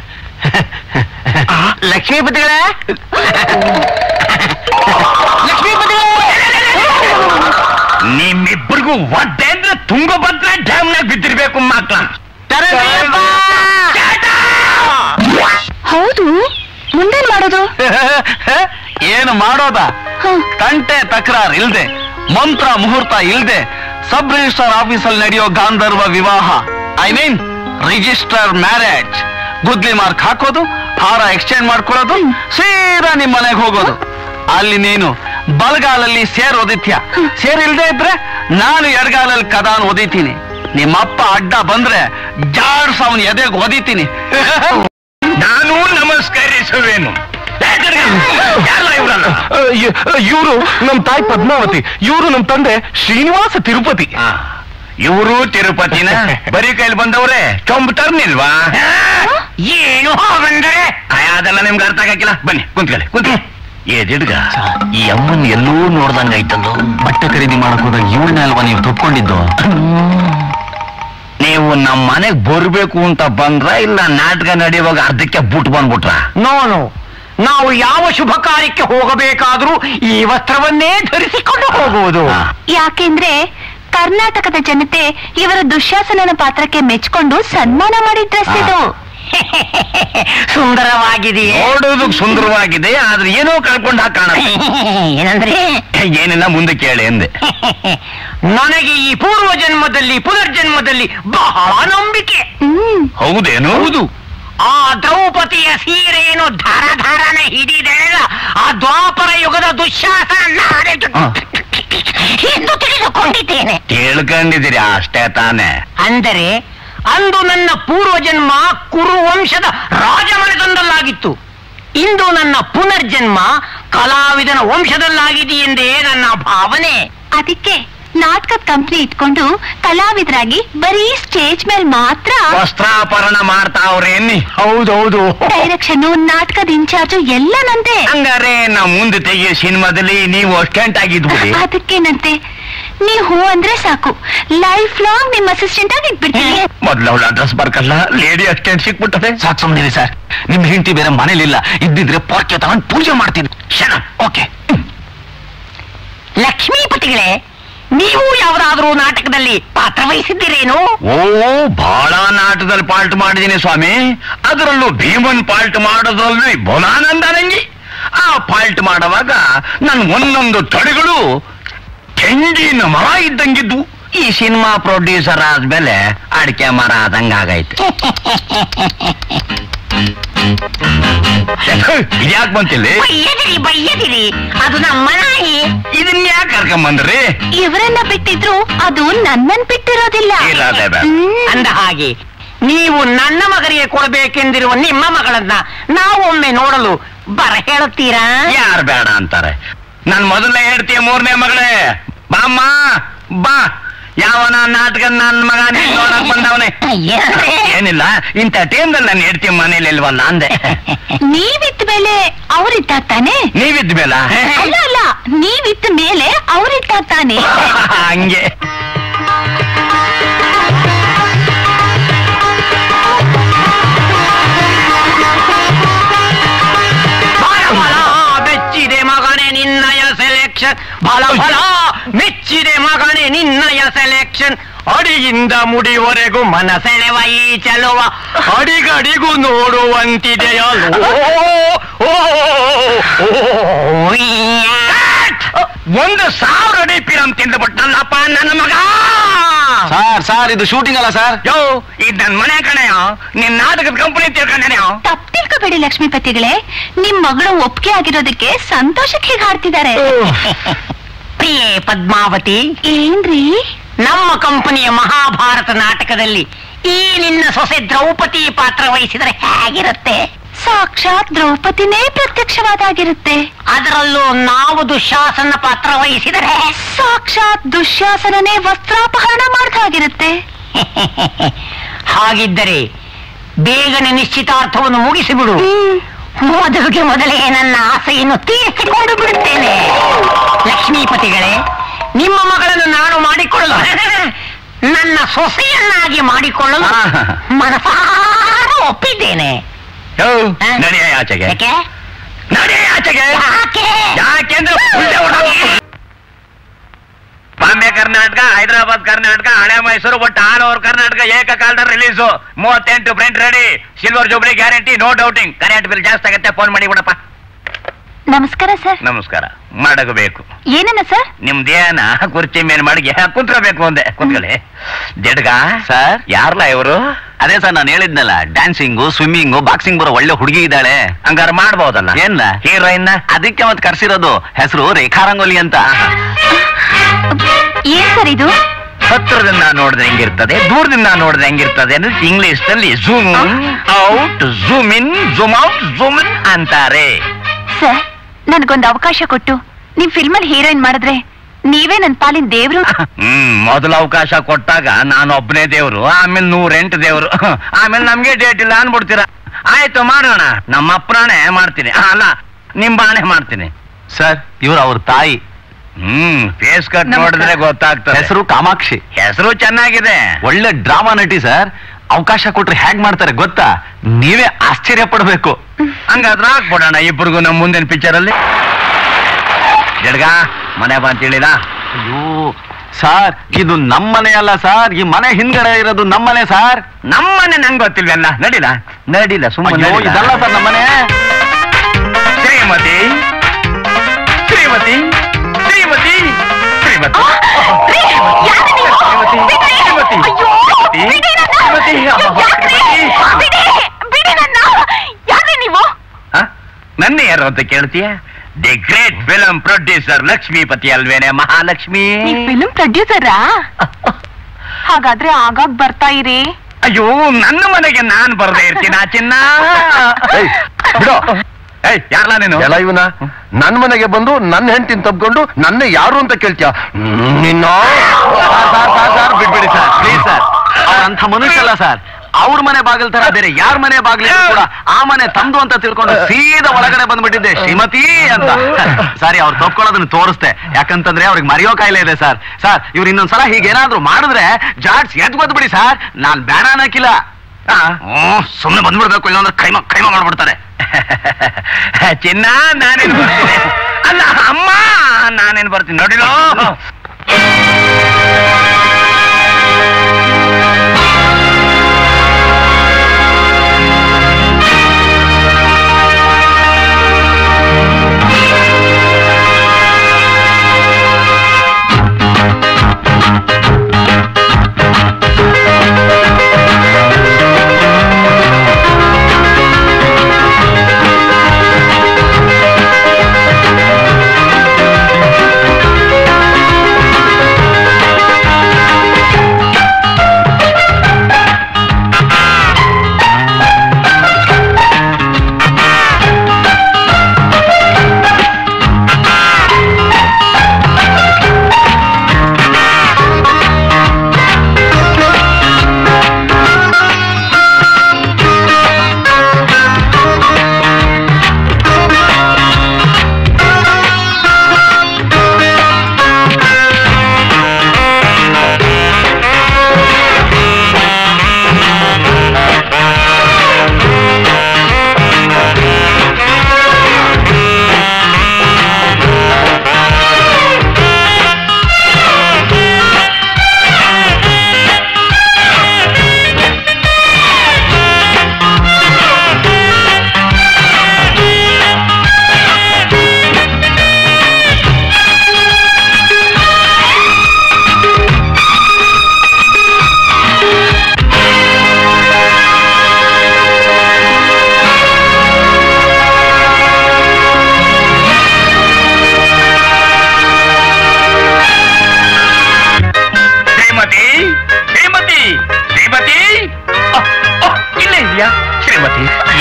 ಲಕ್ಷ್ಮೀಪತಿಗಳ ಲಕ್ಷ್ಮೀಪತಿಗಳ ನಿಮ್ಮಿಬ್ಬರಿಗೂ ಒಡ್ಡೆ ಅಂದ್ರೆ ತುಂಗಭದ್ರ ಡ್ಯಾಮ್ನಾಗ ಬಿದ್ದಿರ್ಬೇಕು ಮಕ್ಳ ಹೌದು ಮುಂದೇನ್ ಮಾಡೋದು ಏನು ಮಾಡೋದ ಹ. ತಂಟೆ ತಕರಾರ್ ಇಲ್ದೆ ಮಂತ್ರ ಮುಹೂರ್ತ ಇಲ್ದೆ ಸಬ್ ರಿಜಿಸ್ಟರ್ ಆಫೀಸಲ್ಲಿ ನಡೆಯೋ ಗಾಂಧರ್ವ ವಿವಾಹ ಐ ಮೀನ್ ರಿಜಿಸ್ಟರ್ ಮ್ಯಾರೇಜ್ ಗುದ್ಲಿ ಮಾರ್ಕ್ ಹಾಕೋದು ಹಾರ ಎಕ್ಸ್ಚೇಂಜ್ ಮಾಡ್ಕೊಳ್ಳೋದು ಸೀದಾ ನಿಮ್ ಮನೆಗೆ ಹೋಗೋದು ಅಲ್ಲಿ ನೀನು ಬಲಗಾಲಲ್ಲಿ ಸೇರ್ ಒದಿತ್ಯ ಸೇರ್ ಇಲ್ದೇ ಇದ್ರೆ ನಾನು ಎಡಗಾಲಲ್ಲಿ ಕದಾನ್ ಒದಿತೀನಿ ನಿಮ್ಮಪ್ಪ ಅಡ್ಡ ಬಂದ್ರೆ ಜಾಡ್ಸ್ ಅವನ್ ಎದೆಗೆ ಒದಿತೀನಿ ನಾನು ನಮಸ್ಕರಿಸುವೇನು ಇವರಲ್ಲ ಇವರು ನಮ್ ತಾಯಿ ಪದ್ಮಾವತಿ ಇವರು ನಮ್ ತಂದೆ ಶ್ರೀನಿವಾಸ ತಿರುಪತಿ ಇವರು ತಿರುಪತಿನ ಬರೀ ಕೈಲಿ ಬಂದವ್ರೆ ಚೊಂಬ್ ತರ್ನಿಲ್ವಾ ಏನು ಬಂದ್ರೆ ಅದೆಲ್ಲ ನಿಮ್ಗೆ ಅರ್ಥ ಆಗಕ್ಕಿಲ್ಲ ಬನ್ನಿ ಕುಂತ್ಕೊಳ್ಳಿ ಕುಂತ್ಕೊಳ್ಳಿ ಏ ದಿಡ್ಗ ಈ ಅಮ್ಮನ್ ಎಲ್ಲೂ ನೋಡ್ದಂಗ ಆಯ್ತಂದು ಬಟ್ಟೆ ಖರೀದಿ ಮಾಡಕ್ ಹೋದಾಗ ಇವಳನ್ನ ಅಲ್ವಾ ನೀವು ತಪ್ಕೊಂಡಿದ್ದು ನೀವು ನಮ್ಮ ಮನೆಗ್ ಬರ್ಬೇಕು ಅಂತ ಬಂದ್ರ ಇಲ್ಲ ನಾಟಕ ನಡೆಯುವಾಗ ಅರ್ಧಕ್ಕೆ ಬುಟ್ ಬಂದ್ಬಿಟ್ರ ನೋನು ನಾವು ಯಾವ ಶುಭ ಕಾರ್ಯಕ್ಕೆ ಹೋಗಬೇಕಾದ್ರೂ ಈ ವಸ್ತ್ರವನ್ನೇ ಧರಿಸಿಕೊಂಡು ಹೋಗುವುದು ಹಾ. ಯಾಕೆಂದ್ರೆ ಕರ್ನಾಟಕದ ಜನತೆ ಇವರ ದುಶ್ಯಾಸನನ ಪಾತ್ರಕ್ಕೆ ಮೆಚ್ಕೊಂಡು ಸನ್ಮಾನ ಮಾಡಿದ ಡ್ರೆಸ್ ಇದು ಸುಂದರವಾಗಿದೆಯೇ ನೋಡೋದಕ್ ಸುಂದರವಾಗಿದೆ ಆದ್ರೆ ಏನೋ ಕಳ್ಕೊಂಡ್ ಹಾಕೋಣ ಏನಂದ್ರೆ ಏನಿಲ್ಲ ಮುಂದೆ ಕೇಳಿ ಎಂದೆ ನನಗೆ ಈ ಪೂರ್ವ ಜನ್ಮದಲ್ಲಿ ಪುನರ್ಜನ್ಮದಲ್ಲಿ ಬಹಳ ನಂಬಿಕೆ ಹ್ಮ್ ಹೌದೇನು ಹೌದು ಆ ದ್ರೌಪದಿಯ ಸೀರೆಯನ್ನು ಧಾರ ಧಾರನ ಹಿಡಿದೆಲ್ಲ ಆ ದ್ವಾಪರ ಯುಗದ ದುಶ್ಯಾಸನ ನಾನೇ ಹಾ. ಎಂದು ತಿಳಿದುಕೊಂಡಿದ್ದೇನೆ ಕೇಳ್ಕೊಂಡಿದ್ದೀರಿ ಅಷ್ಟೇ ತಾನೇ ಅಂದರೆ ಅಂದು ನನ್ನ ಪೂರ್ವಜನ್ಮ ಕುರು ವಂಶದ ರಾಜಮನೆತನದಲ್ಲಾಗಿತ್ತು ಇಂದು ನನ್ನ ಪುನರ್ಜನ್ಮ ಕಲಾವಿದನ ವಂಶದಲ್ಲಾಗಿದೆಯೆಂದೇ ನನ್ನ ಭಾವನೆ ಅದಕ್ಕೆ ನಾಟಕದ ಕಂಪ್ನಿ ಇಟ್ಕೊಂಡು ಕಲಾವಿದರಾಗಿ ಬರೀ ಸ್ಟೇಜ್ ಮೇಲೆ ಮಾತ್ರ ವಸ್ತ್ರಾಪರಣ ಮಾಡ್ತಾವ್ರೆ ಎನ್ನಿ ಹೌದೌದು ಡೈರೆಕ್ಷನ್ ನಾಟಕದ ಇನ್ಚಾರ್ಜ್ ಎಲ್ಲ ನಂದೆ ಹಂಗಾರೆ ನಾವು ಮುಂದೆ ತೆಗಿಯೋ ಸಿನಿಮಾದಲ್ಲಿ ನೀವು ಅಸ್ಟೆಂಟ್ ಆಗಿದ್ಬಿಡಿ ಅದಕ್ಕೇನಂತೆ ನೀವು ಹೂ ಅಂದ್ರೆ ಸಾಕು ಲೈಫ್ ಲಾಂಗ್ ನಿಮ್ಮ ಅಸಿಸ್ಟೆಂಟ್ ಆಗಿ ಇಟ್ಬಿಡ್ತೀನಿ ಮೊದ್ಲು ಅವಳ ಅಡ್ರೆಸ್ ಬರ್ಕಲ್ಲ ಲೇಡಿ ಅಸ್ಟೆಂಟ್ ಸಿಕ್ಬಿಟ್ಟದೆ ಸಾಕು ಸುಮ್ಮನೆ ಸರ್ ನಿಮ್ ಹೆಂಡತಿ ಬೇರೆ ಮನೇಲಿಲ್ಲ ಇದ್ದಿದ್ರೆ ಪಾಕ್ಯ ತಗೊಂಡ್ ಪೂಜೆ ಮಾಡ್ತೀನಿ ಓಕೆ ಲಕ್ಷ್ಮೀಪತಿಗಳೇ ನೀವು ಯಾವುದಾದ್ರೂ ನಾಟಕದಲ್ಲಿ ಪಾತ್ರ ವಹಿಸಿದ್ದೀರೇನು ಓ ಬಹಳ ನಾಟದಲ್ಲಿ ಪಾಲ್ಟ್ ಮಾಡಿದ್ದೀನಿ ಸ್ವಾಮಿ ಅದರಲ್ಲೂ ಭೀಮನ್ ಪಾಲ್ಟ್ ಮಾಡೋದ್ರಲ್ಲಿ ಬೋನಾನಂದ ನಂಗಿ ಆ ಪಾಲ್ಟ್ ಮಾಡುವಾಗ ನನ್ ಒಂದೊಂದು ತಡೆಗಳು ಕೆಂಡಿನ ಮರ ಇದ್ದಂಗಿದ್ವು ಸಿನಿಮಾ ಪ್ರೊಡ್ಯೂಸರ್ ಆದ್ಮೇಲೆ ಅಡಿಕೆ ಮರ ಆದಂಗಾಗೈತೆ ಇದ್ಯಾಕ್ ಬಂತಿಲ್ಲಿ ಬಯ್ಯದಿರಿ ಬಯ್ಯದಿರಿ ಅದು ನಮ್ಮ ನಾಯಿ ಇದನ್ನ ಯಾಕೆ ಕರ್ಕೊಂಬಂದ್ರಿ ಇವರನ್ನ ಬಿಟ್ಟಿದ್ರು ಅದು ನನ್ನನ್ ಬಿಟ್ಟಿರೋದಿಲ್ಲ ಇರೋದೇ ಬೇಡ. ಹ್ಮ್. ಅಂದ ಹಾಗೆ ನೀವು ನನ್ನ ಮಗನಿಗೆ ಕೊಡಬೇಕೆಂದಿರುವ ನಿಮ್ಮ ಮಗಳನ್ನ ನಾವೊಮ್ಮೆ ನೋಡಲು ಬರ ಹೇಳುತ್ತೀರಾ ಯಾರು ಬೇಡ ಅಂತಾರೆ ನನ್ ಮೊದಲನೇ ಹೇಳ್ತೀಯ ಮೂರನೇ ಮಗಳೇ ಬಾಮ್ಮ ಬಾ ಯಾವನ ನಾಟಕ ನನ್ ಮಗ ನೀನ್ ನೋಡಕ್ ಬಂದವನೇ ಅಯ್ಯರೇ. ಏನಿಲ್ಲ ಇಂಥ ಟೈಮ್ದಲ್ಲಿ ನಾನು ಹೇಳ್ತೀವಿ ಮನೇಲಿ ಇಲ್ವಲ್ಲ ಅಂದೆ ನೀವಿದ್ದ ಮೇಲೆ ಅವರಿದ್ದ ತಾನೆ ನೀವಿದ್ದ ಮೇಲ ಅಲ್ಲ ಅಲ್ಲ ನೀವಿದ್ದ ಮೇಲೆ ಅವರಿದ್ದ ತಾನೆ ಹಂಗೆ ಬಲ ಬಲ ಮೆಚ್ಚಿದೆ ಮಗನೇ ನಿನ್ನಯ ಸೆಲೆಕ್ಷನ್ ಬಲ ಬಲ ಮೆಚ್ಚಿದೆ ಮಗನೇ ನಿನ್ನಯ ಸೆಲೆಕ್ಷನ್ ಅಡಿಯಿಂದ ಮುಡಿವರೆಗೂ ಮನಸೆಳೆವ ಈ ಚಲುವ ಅಡಿಗಡಿಗೂ ನೋಡುವಂತಿದೆಯಲ್ಲೋ ಓ, ಓ, ಓ, ಯಾ. ಒಂದು ಸಾವಿರ ಅಡಿ ಪಿರಂ ತಿಂದುಬಿಟ್ಟಲ್ಲಪ್ಪ ನನ್ನ ಮಗ ಸರ್ ಸರ್ ಇದು ಶೂಟಿಂಗ್ ಅಲ್ಲ ಸರ್ ಯೋ ಇದ್ ನನ್ ಮನೆ ಕಣೆಯೋ ನಿನ್ ನಾಟಕದ ಕಂಪನಿ ತಿಳ್ಕೊಂಡೇನೆಯೋ ತಪ್ಪು ತಿಳ್ಕೊಬೇಡಿ ಲಕ್ಷ್ಮೀಪತಿಗಳೇ ನಿಮ್ ಮಗಳು ಒಪ್ಪಿಗೆ ಆಗಿರೋದಕ್ಕೆ ಸಂತೋಷಕ್ಕೆ ಹೀಗೆ ಹಾಡ್ತಿದ್ದಾರೆ ಪ್ರಿಯೆ ಪದ್ಮಾವತಿ ಏನ್ರಿ ನಮ್ಮ ಕಂಪನಿಯ ಮಹಾಭಾರತ ನಾಟಕದಲ್ಲಿ ಈ ನಿನ್ನ ಸೊಸೆ ದ್ರೌಪದಿ ಪಾತ್ರ ವಹಿಸಿದರೆ ಹೇಗಿರುತ್ತೆ ಸಾಕ್ಷಾತ್ ದ್ರೌಪದಿನೇ ಪ್ರತ್ಯಕ್ಷವಾದಾಗಿರುತ್ತೆ ಅದರಲ್ಲೂ ನಾವು ದುಶಾಸನ ಪಾತ್ರ ವಹಿಸಿದರೆ ಸಾಕ್ಷಾತ್ ದುಶ್ಯಾಸನನೇ ವಸ್ತ್ರಾಪಹರಣ ಮಾಡ್ದಾಗಿರುತ್ತೆ ಹಾಗಿದ್ದರೆ ಬೇಗನೆ ನಿಶ್ಚಿತಾರ್ಥವನ್ನು ಮುಗಿಸಿಬಿಡು ಮದುವೆಗೆ ಮೊದಲೇ ನನ್ನ ಆಸೆಯನ್ನು ತೀರಿಸಿಕೊಂಡು ಬಿಡುತ್ತೇನೆ ಲಕ್ಷ್ಮೀಪತಿಗಳೇ ನಿಮ್ಮ ಮಗಳನ್ನು ನಾನು ಮಾಡಿಕೊಳ್ಳಲು ನನ್ನ ಸೊಸೆಯನ್ನಾಗಿ ಮಾಡಿಕೊಳ್ಳಲು ಆಹಾ. ಮನಸಾರ ಒಪ್ಪಿದ್ದೇನೆ ಯೋ ಹ? ನಡೆಯ ಆಚೆಗೆ ಯಾಕೆ ನಡೆಯ ಆಚೆಗೆ ಯಾಕೆ ಯಾಕೆಂದ್ರೆ ಉಲ್ಟೆ ಹೊಡೆದು. ಬಾಂಬೆ ಕರ್ನಾಟಕ ಹೈದರಾಬಾದ್ ಕರ್ನಾಟಕ ಹಳೆ ಮೈಸೂರು ಒಟ್ಟು ಆಲ್ ಓವರ್ ಕರ್ನಾಟಕ ಏಕಕಾಲದಲ್ಲಿ ರಿಲೀಸು ಮೂವತ್ತೆಂಟು print ready silver jubilee guarantee no doubting current bill ಜಾಸ್ತಿ ಆಗುತ್ತೆ ಫೋನ್ ಮಾಡಿ ಬಿಡಪ್ಪ ನಮಸ್ಕಾರ ಸರ್ ನಮಸ್ಕಾರ ಮಾಡಬೇಕು ಏನನ್ನ ಸರ್ ನಿಮ್ದೇನ ಕುರ್ಚಿ ಮೇಲೆ ಮಾಡಿ ಕುಂತ್ಕೋಬೇಕು ಒಂದೇ ಕುಂತ್ಕೊಳ್ಳಿ ಜಡ್ಗ ಸರ್? ಯಾರ್ಲ ಇವರು ಅದೇ ಸರ್ ನಾನು ಹೇಳಿದ್ನಲ್ಲ ಡ್ಯಾನ್ಸಿಂಗು ಸ್ವಿಮ್ಮಿಂಗು ಬಾಕ್ಸಿಂಗ್ ಬರೋ ಒಳ್ಳೆ ಹುಡುಗಿ ಇದ್ದಾಳೆ ಹಂಗಾರ ಮಾಡ್ಬೋದಲ್ಲ ಏನ್ಲ ಹೀರೋಯಿನ್ ಅದಕ್ಕೆ ಮತ್ತೆ ಕರ್ಸಿರೋದು ಹೆಸರು ರೇಖಾ ರಂಗೋಲಿ ಅಂತ ಏನ್ ಸರ್ ಇದು ಹತ್ರದಿಂದ ನೋಡಿದ್ರೆ ಹೆಂಗಿರ್ತದೆ ದೂರದಿಂದ ನೋಡಿದ್ರೆ ಹೆಂಗಿರ್ತದೆ ಅಂದ್ರೆ ಇಂಗ್ಲಿಷ್ ನಲ್ಲಿ zoom out zoom in zoom out zoom in ಅಂತಾರೆ ಸರ್ ನನ್ಗೊಂದು ಅವಕಾಶ ಕೊಟ್ಟು ನಿಮ್ ಫಿಲ್ಮಲ್ಲಿ ಹೀರೋಯಿನ್ ಮಾಡಿದ್ರೆ ನೀವೇ ನನ್ ಪಾಲಿನ ದೇವ್ರು ಹ್ಮ್ ಮೊದಲ ಅವಕಾಶ ಕೊಟ್ಟಾಗ ನಾನು ಒಬ್ಬನೇ ದೇವ್ರು ಆಮೇಲೆ ನೂರೆಂಟು ದೇವ್ರು ಆಮೇಲೆ ನಮ್ಗೆ ಡೇಟ್ ಇಲ್ಲ ಅನ್ಬಿಡ್ತೀರ ಆಯ್ತು ಮಾಡೋಣ ನಮ್ಮ ಅಪ್ಪನೇ ಮಾಡ್ತೀನಿ ಆ, ಅಲ್ಲ ನಿಮ್ ಬಾಣೆ ಮಾಡ್ತೀನಿ ಸರ್ ಇವ್ರು ಅವ್ರ ತಾಯಿ ಹ್ಮ್ ಫೇಸ್ ಕಟ್ ನಮಸ್ಕಾರ. ನೋಡಿದ್ರೆ ಗೊತ್ತಾಗ್ತದೆ ಹೆಸರು ಕಾಮಾಕ್ಷಿ ಹೆಸರು ಚೆನ್ನಾಗಿದೆ ಒಳ್ಳೆ ಡ್ರಾಮಾ ನಟಿ ಸರ್ ಅವಕಾಶ ಕೊಟ್ರೆ ಹೇಗ್ ಮಾಡ್ತಾರೆ ಗೊತ್ತಾ ನೀವೇ ಆಶ್ಚರ್ಯ ಪಡ್ಬೇಕು ಹಂಗಾದ್ರೆ ಹಾಕ್ಬಿಡೋಣ ಇಬ್ರಿಗೂ ನಮ್ಮ ಮುಂದಿನ ಪಿಕ್ಚರ್ ಅಲ್ಲಿ ಜಡ್ಗ ಮನೆ ಬಂತೇಳಿದ ಅಯ್ಯೋ ಸರ್ ಇದು ನಮ್ಮನೆ ಅಲ್ಲ ಸರ್ ಈ ಮನೆ ಹಿಂದ್ಗಡೆ ಇರೋದು ನಮ್ಮನೆ ಸರ್ ನಮ್ಮನೆ ನಂಗೆ ಗೊತ್ತಿಲ್ವಲ್ಲ ನಡಿಲ ನಡಿಲ ಸುಮ್ಮನೆ ಅಯ್ಯೋ ಇದಲ್ಲ ಸರ್ ನಮ್ಮನೆ ಶ್ರೀಮತಿ ಶ್ರೀಮತಿ ಶ್ರೀಮತಿ ಶ್ರೀಮತಿ ರೀ, ಯಾರು ನೀವು? ಶ್ರೀಮತಿ ಬಿಡಿ. ಶ್ರೀಮತಿ ಅಯ್ಯೋ, ಶ್ರೀಮತಿ ಬಿಡಿ ನನ್ನ. ಶ್ರೀಮತಿ ಅಮ್ಮ, ಯಾಕ್ರಿ? ಶ್ರೀಮತಿ. ಬಿಡಿ, ಬಿಡಿ ನನ್ನ. ಯಾರ್ರಿ ನೀವು ಹ? ನನ್ನ ಯಾರು ಅಂತ ಕೇಳ್ತೀಯ the great film producer Lakshmipati ಅಲ್ವೇನೆ ಮಹಾಲಕ್ಷ್ಮಿ ಈ ಫಿಲ್ಮ್ ಪ್ರೊಡ್ಯೂಸರಾ ಹಾಗಾದ್ರೆ ಆಗಾಗ್ ಬರ್ತಾ ಇರಿ ಅಯ್ಯೋ ನನ್ನ ಮನೆಗೆ ನಾನ್ ಬರ್ದೇ ಇರ್ತೀನಿ ಆ ಚಿನ್ನ ಏಯ್, ಬಿಡು. ಏಯ್ ಯಾರ್ಲಾ ನೀನು ಎಲ್ಲ ಇವನ ನನ್ ಮನೆಗೆ ಬಂದು ನನ್ನ ಹೆಂಡತಿನ ತಬ್ಕೊಂಡು ನನ್ನ ಯಾರು ಅಂತ ಕೇಳ್ತೀಯ ನಿನ್ನ ಸರ್ ಸರ್ ಸರ್ ಸರ್ ಬಿಡ್ಬೇಡಿ ಸರ್ ಪ್ಲೀಸ್ ಸರ್ ಅವ್ರಂಥ ಮನುಷ್ಯ ಅಲ್ಲ ಸರ್ ಅವ್ರ ಮನೆ ಬಾಗಿಲ್ ತರ ಬೇರೆ ಯಾರ ಮನೆ ಬಾಗಿಲಿದ್ರು ಕೂಡ ಆ ಮನೆ ತಮ್ದು ಅಂತ ತಿಳ್ಕೊಂಡು ಸೀದಾ ಒಳಗಡೆ ಬಂದ್ಬಿಟ್ಟಿದ್ದೆ ಶ್ರೀಮತಿ ಅಂತ ಸಾರಿ ಅವ್ರು ತಪ್ಕೊಳ್ಳೋದನ್ನ ತೋರಿಸ್ದೆ ಯಾಕಂತಂದ್ರೆ ಅವ್ರಿಗೆ ಮರೆಯೋ ಕಾಯಿಲೆ ಇದೆ ಸರ್ ಸರ್ ಇವ್ರು ಇನ್ನೊಂದ್ಸಲ ಹೀಗೇನಾದ್ರೂ ಮಾಡಿದ್ರೆ ಜಾಡ್ಸ್ ಎದ್ ಬಿಡಿ ಸರ್ ನಾನ್ ಬೇಡ ಅನ್ನಕ್ಕಿಲ್ಲ ಸುಮ್ಮನೆ ಬಂದ್ಬಿಡ್ಬೇಕು ಇಲ್ಲಾಂದ್ರೆ ಕೈಮ ಕೈಮ ಮಾಡ್ಬಿಡ್ತಾರೆ ಚಿನ್ನ ನಾನೇನ್ ಬರ್ತೀನಿ ಅಲ್ಲ ಅಮ್ಮ ನಾನೇನ್ ಬರ್ತೀನಿ ನೋಡಿಲೋ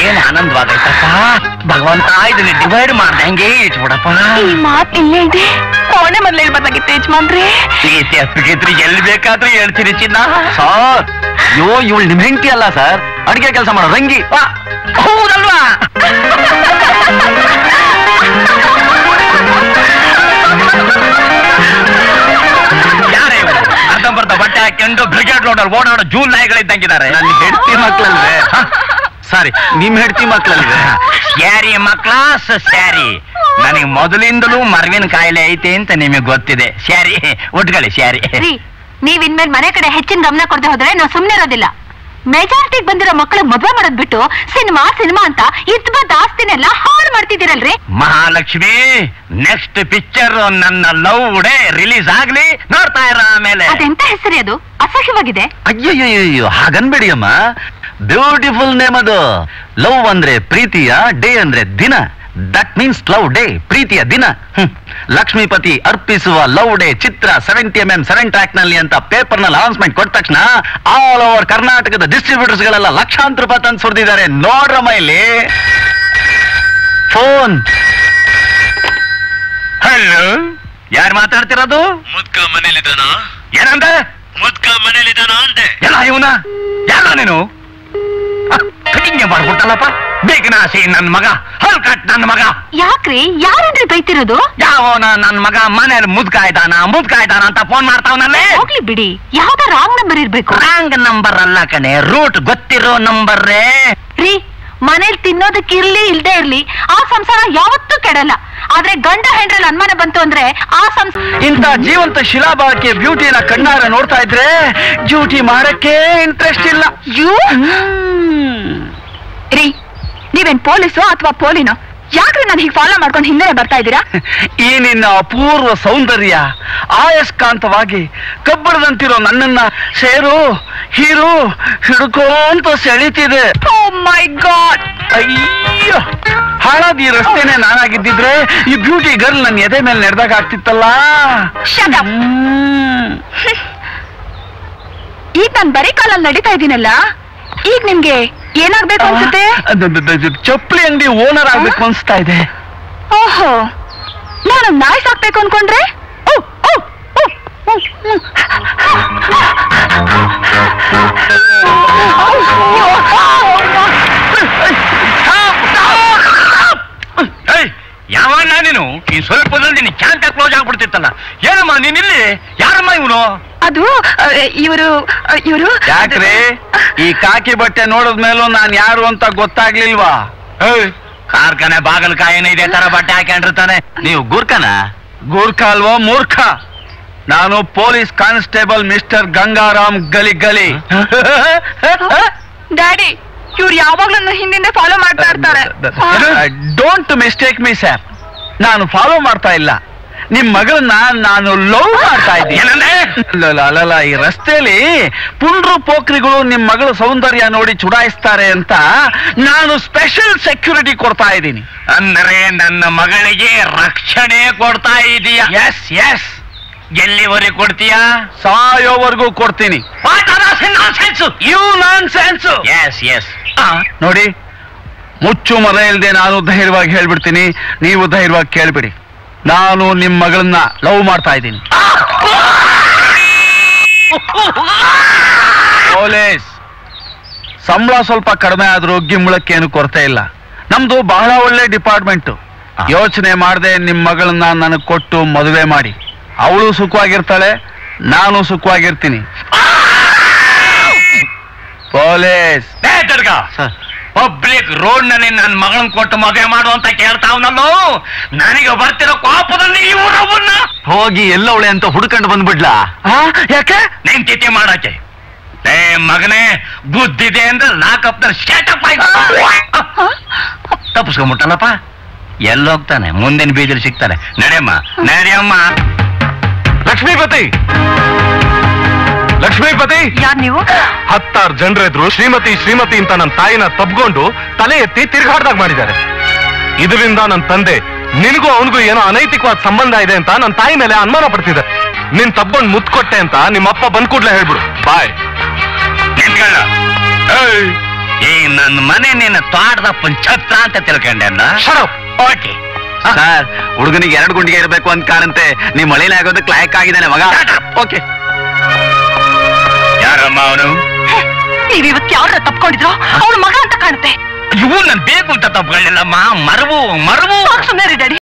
ಏನ್ ಆನಂದವಾಗೈತಕ್ಕ ಭಗವಂತ ಇದನ್ನ ಡಿವೈಡ್ ಮಾಡ್ದಂಗೆ ಇಟ್ಬಿಡಪ್ಪ ಈ ಮಾತ್ ಇಲ್ಲೇ ಇದೆ ಕೋಣೆ ಮೊದ್ಲು ಹೇಳ್ಬಾರ್ದಾಗಿತ್ತು ಯಜಮಾನ್ರಿ ಪ್ರೀತಿ ಅಪ್ಪಿಗಿದ್ರೆ ಎಲ್ಲಿ ಬೇಕಾದ್ರೂ ಹೇಳ್ತೀನಿ ಚಿನ್ನ ಸರ್ ಯೋ ಇವಳು ನಿಮ್ ಹೆಂಡತಿ ಅಲ್ಲ ಸರ್ ಅಡಿಗೆ ಕೆಲಸ ಮಾಡೋ ರಂಗಿ ಆ, ಹೌದಲ್ವಾ ಯಾರೇ ಇವರು? ಅರ್ಧಂಬರ್ಧ ಬಟ್ಟೆ ಹಾಕೊಂಡು ಬ್ರಿಗೇಡ್ ರೋಡಲ್ಲಿ ಓಡಾಡೋ ಜೂನ್ ನಾಯಿಗಳಿದ್ದಂಗಿದ್ದಾರೆ ನನ್ನ ಹೆಂಡತಿ ಮಕ್ಳಲ್ವೇ ಸಾರಿ ನಿಮ್ ಹೆಂಡತಿ ಮಕ್ಳಲ್ವೇ ಸ್ಯಾರಿ ಮಕ್ಳ ಸ್ಯಾರಿ ನನಗೆ ಮೊದಲಿಂದಲೂ ಮರವಿನ ಕಾಯಿಲೆ ಐತೆ ಅಂತ ನಿಮಗೆ ಗೊತ್ತಿದೆ ಸ್ಯಾರಿ ಉಟ್ಕೊಳ್ಳಿ ಸ್ಯಾರಿ ರೀ ನೀವ್ ಇನ್ಮೇಲೆ ಮನೆ ಕಡೆ ಹೆಚ್ಚಿನ ಗಮನ ಕೊಡದೆ ಹೋದ್ರೆ ನಾವು ಸುಮ್ನೆ ಇರೋದಿಲ್ಲ ಮೆಜಾರಿಟಿಗೆ ಬಂದಿರೋ ಮಕ್ಕಳು ಮದ್ವೆ ಮಾಡೋದ್ ಬಿಟ್ಟು ಸಿನಿಮಾ ಸಿನಿಮಾ ಅಂತ ಇದ್ಬದ್ ಆಸ್ತಿನೆಲ್ಲ ಹಾಳು ಮಾಡ್ತಿದ್ದೀರಲ್ರಿ ಮಹಾಲಕ್ಷ್ಮಿ ನೆಕ್ಸ್ಟ್ ಪಿಕ್ಚರ್ ನನ್ನ ಲವ್ ಡೇ ರಿಲೀಸ್ ಆಗ್ಲಿ ನೋಡ್ತಾ ಇರ ಆಮೇಲೆ ಅದೆಂತ ಹೆಸರಿ ಅದು ಅಸಹ್ಯವಾಗಿದೆ ಅಯ್ಯಯ್ಯೋ ಹಾಗನ್ಬೇಡಿ ಅಮ್ಮ ಬ್ಯೂಟಿಫುಲ್ ನೇಮ್ ಅದು ಲವ್ ಅಂದ್ರೆ ಪ್ರೀತಿಯ ಡೇ ಅಂದ್ರೆ ದಿನ ದಟ್ ಮೀನ್ಸ್ ಲವ್ ಡೇ ಪ್ರೀತಿಯ ದಿನ ಹ್ಮ್. ಲಕ್ಷ್ಮೀಪತಿ ಅರ್ಪಿಸುವ ಲವ್ ಡೇ ಚಿತ್ರ seventy M M seven track ನಲ್ಲಿ ಅಂತ ಪೇಪರ್ ನಲ್ಲಿ ಅನೌನ್ಸ್ಮೆಂಟ್ ಕೊಟ್ಟ ತಕ್ಷಣ ಆಲ್ ಓವರ್ ಕರ್ನಾಟಕದ ಡಿಸ್ಟ್ರಿಬ್ಯೂಟರ್ಸ್ ಗಳೆಲ್ಲ ಲಕ್ಷಾಂತರ ರೂಪಾಯಿ ತಂದು ಸುರಿದಿದ್ದಾರೆ ನೋಡ್ರಮ್ಮ ಇಲ್ಲಿ ಫೋನ್ ಹಲೋ ಯಾರು ಮಾತಾಡ್ತಿರೋದು ಮುದ್ಕ ಮನೇಲಿದ್ದಾನ ಏನಂದ ಮುದ್ಕ ಮನೇಲಿದ್ದಾನ ಅಂದೆ ಎಲ್ಲ ಇವನ ಯಾರ ನೀನು ಕಟಿಂಗ್ ಮಾಡ್ಬಿಟ್ಟಲ್ಲಪ್ಪ ಬೇಗನಾಸಿ ನನ್ ಮಗ ಹಲ್ ಕಟ್ ನನ್ ಮಗ ಯಾಕ್ರಿ ಯಾರನ್ರಿ ಬೈತಿರೋದು ಯಾವನ ನನ್ ಮಗ ಮನೇಲಿ ಮುದ್ಕಾಯ್ದಾನ ಮುದ್ಕಾಯ್ದಾನ ಅಂತ ಫೋನ್ ಮಾಡ್ತಾವನಲ್ಲೇ ಹೋಗ್ಲಿ ಬಿಡಿ ಯಾವ್ದೋ ರಾಂಗ್ ನಂಬರ್ ಇರ್ಬೇಕು ರಾಂಗ್ ನಂಬರ್ ಅಲ್ಲ ಕಣೆ ರೂಟ್ ಗೊತ್ತಿರೋ ನಂಬರ್ರೇ ರೀ ಮನೇಲಿ ತಿನ್ನೋದಕ್ಕೆ ಇರ್ಲಿ ಇಲ್ದೇ ಇರ್ಲಿ ಆ ಸಂಸಾರ ಯಾವತ್ತೂ ಕೆಡಲ್ಲ ಆದ್ರೆ ಗಂಡ ಹೆಂಡ್ರಲ್ಲಿ ಅನುಮಾನ ಬಂತು ಅಂದ್ರೆ ಆ ಸಂಸಾರ ಇಂಥ ಜೀವಂತ ಶಿಲಾಬಾಕ್ಕೆ ಬ್ಯೂಟಿನ ಕಣ್ಣಾರ ನೋಡ್ತಾ ಇದ್ರೆ ಡ್ಯೂಟಿ ಮಾಡಕ್ಕೆ ಇಂಟ್ರೆಸ್ಟ್ ಇಲ್ಲ ರೀ ನೀವೇನ್ ಪೊಲೀಸು ಅಥವಾ ಪೋಲಿನೋ ಯಾಕ್ರಿ ನಾನು ಹೀಗೆ ಫಾಲೋ ಮಾಡ್ಕೊಂಡು ಹಿಂದೆ ಬರ್ತಾ ಇದ್ದೀರಾ ಈ ನಿನ್ನ ಅಪೂರ್ವ ಸೌಂದರ್ಯ ಆಯಸ್ಕಾಂತವಾಗಿ ಕಬ್ಬಳದಂತಿರೋ ನನ್ನನ್ನ ಸೇರು ಹೀರು ಹಿಡ್ಕೊಂತ ಸೆಳಿತಿದೆ ಓ ಮೈ ಗಾಡ್ ಅಯ್ಯೋ ಹಾಳಾದ ಈ ರಸ್ತೆನೆ ನಾನಾಗಿದ್ದಿದ್ರೆ ಈ ಬ್ಯೂಟಿ ಗರ್ಲ್ ನನ್ನ ಎದೆ ಮೇಲೆ ನಡೆದಾಗ ಆಗ್ತಿತ್ತಲ್ಲ Shut up. ಹ್ಮ್. ಈಗ ನಾನು ಬರೀ ಕಾಲಲ್ಲಿ ನಡೀತಾ ಇದ್ದೀನಲ್ಲ ಈಗ ನಿಮ್ಗೆ ಏನಾಗ್ಬೇಕು ಅನ್ಸುತ್ತೆ ಅದ್- ಅದ್- ಅದ್- ಅದ್ ಚಪ್ಪಲಿ ಅಂಗಡಿ ಓನರ್ ಆಗ್ಬೇಕು ಅನ್ಸ್ತಾ ಇದೆ ಓಹೋ ನಾನು ನಾಯಿ ಸಾಕ್ಬೇಕು ಅನ್ಕೊಂಡ್ರೆ ಓ, ಓ, ಓ, ಓ, ಹ್ಮ್. ಏಯ್ ಯಾವಣ್ಣ ನೀನು ಈ ಸ್ವಲ್ಪದಲ್ಲಿ ನಿನ್ ಕ್ಯಾಂಟ ಕ್ಲೋಸ್ ಆಗ್ಬಿಡ್ತಿತ್ತಲ್ಲ ಏನಮ್ಮ ನೀನ್ ಇಲ್ಲಿ ಯಾರಮ್ಮ ಇವನು ಅದು ಇವರು ಇವರು ಯಾಕ್ರಿ ಈ ಕಾಕಿ ಬಟ್ಟೆ ನೋಡಿದ್ಮೇಲೂ ನಾನ್ ಯಾರು ಅಂತ ಗೊತ್ತಾಗ್ಲಿಲ್ವಾ ಕಾರ್ಖಾನೆ ಬಾಗಲಕಾಯಿನ ಇದೇ ತರ ಬಟ್ಟೆ ಹಾಕೊಂಡಿರ್ತಾನೆ ನೀವು ಗೂರ್ಖನ ಗೂರ್ಖ ಅಲ್ವೋ ಮೂರ್ಖ ನಾನು ಪೊಲೀಸ್ ಕಾನ್ಸ್ಟೇಬಲ್ ಮಿಸ್ಟರ್ ಗಂಗಾರಾಮ್ ಗಲಿ ಗಲಿ ಡ್ಯಾಡಿ ಇವ್ರು ಯಾವಾಗ್ಲೂ ನನ್ನ ಹಿಂದಿಂದ ಫಾಲೋ ಮಾಡ್ತಾ ಇರ್ತಾರೆ ಡೋಂಟ್ ಮಿಸ್ಟೇಕ್ ಮೀ ಸ್ಯಾರ್ ನಾನು ಫಾಲೋ ಮಾಡ್ತಾ ಇಲ್ಲ ನಿಮ್ ಮಗಳನ್ನ ನಾನು ಲವ್ ಮಾಡ್ತಾ ಇದ್ದೀನಿ ಏನಂದೆ? ಅಲ್ಲಲ್ಲ, ಅಲ್ಲಲ್ಲ ಈ ರಸ್ತೆಯಲ್ಲಿ ಪುಂಡ್ರು ಪೋಖ್ರಿಗಳು ನಿಮ್ ಮಗಳ ಸೌಂದರ್ಯ ನೋಡಿ ಚುಡಾಯಿಸ್ತಾರೆ ಅಂತ ನಾನು ಸ್ಪೆಷಲ್ ಸೆಕ್ಯೂರಿಟಿ ಕೊಡ್ತಾ ಇದ್ದೀನಿ ಅಂದ್ರೆ ನನ್ನ ಮಗಳಿಗೆ ರಕ್ಷಣೆ ಕೊಡ್ತಾ ಇದೀಯ ಎಸ್ ಎಸ್ ಎಲ್ಲಿವರೆಗೆ ಕೊಡ್ತೀಯಾ ಸಾಯೋವರೆಗೂ ಕೊಡ್ತೀನಿ you nonsense yes yes ನೋಡಿ ಮುಚ್ಚು ಮರ ಇಲ್ದೆ ನಾನು ಧೈರ್ಯವಾಗಿ ಹೇಳ್ಬಿಡ್ತೀನಿ ನೀವು ಧೈರ್ಯವಾಗಿ ಕೇಳ್ಬಿಡಿ ನಾನು ನಿಮ್ ಮಗಳನ್ನ ಲವ್ ಮಾಡ್ತಾ ಇದ್ದೀನಿ ಪೊಲೀಸ್ ಸಂಬಳ ಸ್ವಲ್ಪ ಕಡಿಮೆ ಆದ್ರೂ ಗಿಂಬಳಕ್ಕೇನು ಕೊರತೆ ಇಲ್ಲ ನಮ್ದು ಬಹಳ ಒಳ್ಳೆ ಡಿಪಾರ್ಟ್ಮೆಂಟ್ ಯೋಚನೆ ಮಾಡದೆ ನಿಮ್ ಮಗಳನ್ನ ನನಗೆ ಕೊಟ್ಟು ಮದುವೆ ಮಾಡಿ ಅವಳು ಸುಖವಾಗಿರ್ತಾಳೆ ನಾನು ಸುಖವಾಗಿರ್ತೀನಿ ಪೊಲೀಸ್ ಪಬ್ಲಿಕ್ ರೋಡ್ ನಲ್ಲಿ ನನ್ನ ಮಗಳನ್ ಕೊಟ್ಟು ಮದುವೆ ಮಾಡು ಅಂತ ಕೇಳ್ತಾವನಲ್ಲೋ ನನಗೆ ಬರ್ತಿರೋ ಕೋಪದಲ್ಲಿ ಇವರೊಬ್ಬನ್ನ ಹೋಗಿ ಎಲ್ಲವಳೆ ಅಂತ ಹುಡ್ಕೊಂಡು ಬಂದ್ಬಿಡ್ಲಾ ಯಾಕೆ ನೀನ್ ತಿಥಿ ಮಾಡಕ್ಕೆ ಏ ಮಗನೇ ಬುದ್ಧಿದೆ ಅಂದ್ರೆ ಲಾಕಪ್ ಸ್ಟೇಟಪ್ ಆಯ್ತು ತಪ್ಪಿಸ್ಕೊಂಬಿಟ್ಟಲ್ಲಪ್ಪ ಎಲ್ಲೋಗ್ತಾನೆ ಮುಂದಿನ ಬೀಜಲ್ಲಿ ಸಿಗ್ತಾನೆ ನಡೆಯಮ್ಮ ನಡೆಯಮ್ಮ ಲಕ್ಷ್ಮೀಪತಿ ಲಕ್ಷ್ಮೀಪತಿ ಯಾರ್ ನೀವು ಹತ್ತಾರು ಜನರೆದ್ರು ಶ್ರೀಮತಿ ಶ್ರೀಮತಿ ಅಂತ ನನ್ನ ತಾಯಿನ ತಬ್ಕೊಂಡು ತಲೆ ಎತ್ತಿ ತಿರ್ಗಾಡ್ದಾಗ ಮಾಡಿದ್ದಾರೆ ಇದರಿಂದ ನನ್ನ ತಂದೆ ನಿನಗೂ ಅವನಿಗೂ ಏನೋ ಅನೈತಿಕವಾದ ಸಂಬಂಧ ಇದೆ ಅಂತ ನನ್ನ ತಾಯಿ ಮೇಲೆ ಅನುಮಾನ ಪಡ್ತಿದ್ದಾರೆ ನಿನ್ ತಬ್ಕೊಂಡು ಮುತ್ ಕೊಟ್ಟೆ ಅಂತ ನಿಮ್ಮ ಅಪ್ಪ ಬಂದ್ ಕೂಡ್ಲೆ ಹೇಳ್ಬಿಡು ಬಾಯ್ ನಿಂತ್ಕೊಳ್ಳ. ಏಯ್, ಈ ನನ್ನ ಮನೆ ನಿನ್ನ ತೋಟದಪ್ಪನ ಛತ್ರ ಅಂತ ತಿಳ್ಕೊಂಡೆ ಓಕೆ ಸರ್ ಹುಡುಗನಿಗೆ ಎರಡು ಗುಂಡಿಗೆ ಇರಬೇಕು ಅಂತ ಕಾಣಂತೆ ನಿಮ್ ಮಳೆಯಲ್ಲಿ ಆಗೋದಕ್ಕೆ ಲಾಯಕ್ ಆಗಿದ್ದಾನೆ ಮಗ ಓಕೆ ಯಾರಮ್ಮ ಅವನು ನೀವ್ ಇವತ್ತು ಯಾರನ್ನ ತಪ್ಕೊಂಡಿದ್ರು ಅವ್ರ ಮಗ ಅಂತ ಕಾಣುತ್ತೆ ಇವು ನನ್ ಬೇಕು ಅಂತ ತಪ್ಕೊಳ್ಳಿಲ್ಲಮ್ಮ ಮರವು ಮರವು ಸುಮ್ಮನೆ ರೀ ಡ್ಯಾಡಿ